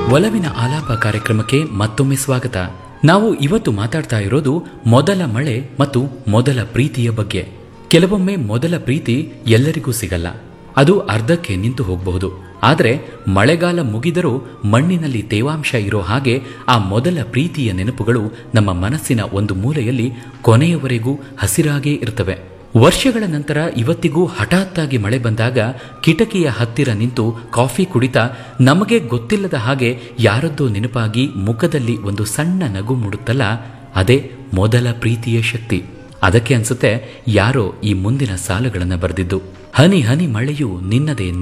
ಒಲವಿನ ಆಲಾಪ ಕಾರ್ಯಕ್ರಮಕ್ಕೆ ಮತ್ತೊಮ್ಮೆ ಸ್ವಾಗತ ನಾವು ಇವತ್ತು ಮಾತಾಡ್ತಾ ಇರೋದು ಮೊದಲ ಮಳೆ ಮತ್ತು ಮೊದಲ ಪ್ರೀತಿಯ ಬಗ್ಗೆ ಕೆಲವೊಮ್ಮೆ ಮೊದಲ ಪ್ರೀತಿ ಎಲ್ಲರಿಗೂ ಸಿಗಲ್ಲ ಅದು ಅರ್ಧಕ್ಕೆ ನಿಂತು ಹೋಗಬಹುದು ಆದರೆ ಮಳೆಗಾಲ ಮುಗಿದರೂ ಮಣ್ಣಿನಲ್ಲಿ ತೇವಾಂಶ ಇರೋ ಹಾಗೆ ಆ ಮೊದಲ ಪ್ರೀತಿಯ ನೆನಪುಗಳು ನಮ್ಮ ಮನಸ್ಸಿನ ಒಂದು ಮೂಲೆಯಲ್ಲಿ ಕೊನೆಯವರೆಗೂ ಹಸಿರಾಗೇ ಇರ್ತವೆ ವರ್ಷಗಳ ನಂತರ ಇವತ್ತಿಗೂ ಹಠಾತ್ತಾಗಿ ಮಳೆ ಬಂದಾಗ ಕಿಟಕಿಯ ಹತ್ತಿರ ನಿಂತು ಕಾಫಿ ಕುಡಿತಾ ನಮಗೆ ಗೊತ್ತಿಲ್ಲದ ಹಾಗೆ ಯಾರದ್ದೋ ನೆನಪಾಗಿ ಮುಖದಲ್ಲಿ ಒಂದು ಸಣ್ಣ ನಗು ಮೂಡುತ್ತಲ್ಲ ಅದೇ ಮೊದಲ ಪ್ರೀತಿಯ ಶಕ್ತಿ ಅದಕ್ಕೆ ಅನ್ಸುತ್ತೆ ಯಾರೋ ಈ ಮುಂದಿನ ಸಾಲುಗಳನ್ನು ಬರೆದಿದ್ದು ಹನಿ ಹನಿ ಮಳೆಯು ನಿನ್ನದೇ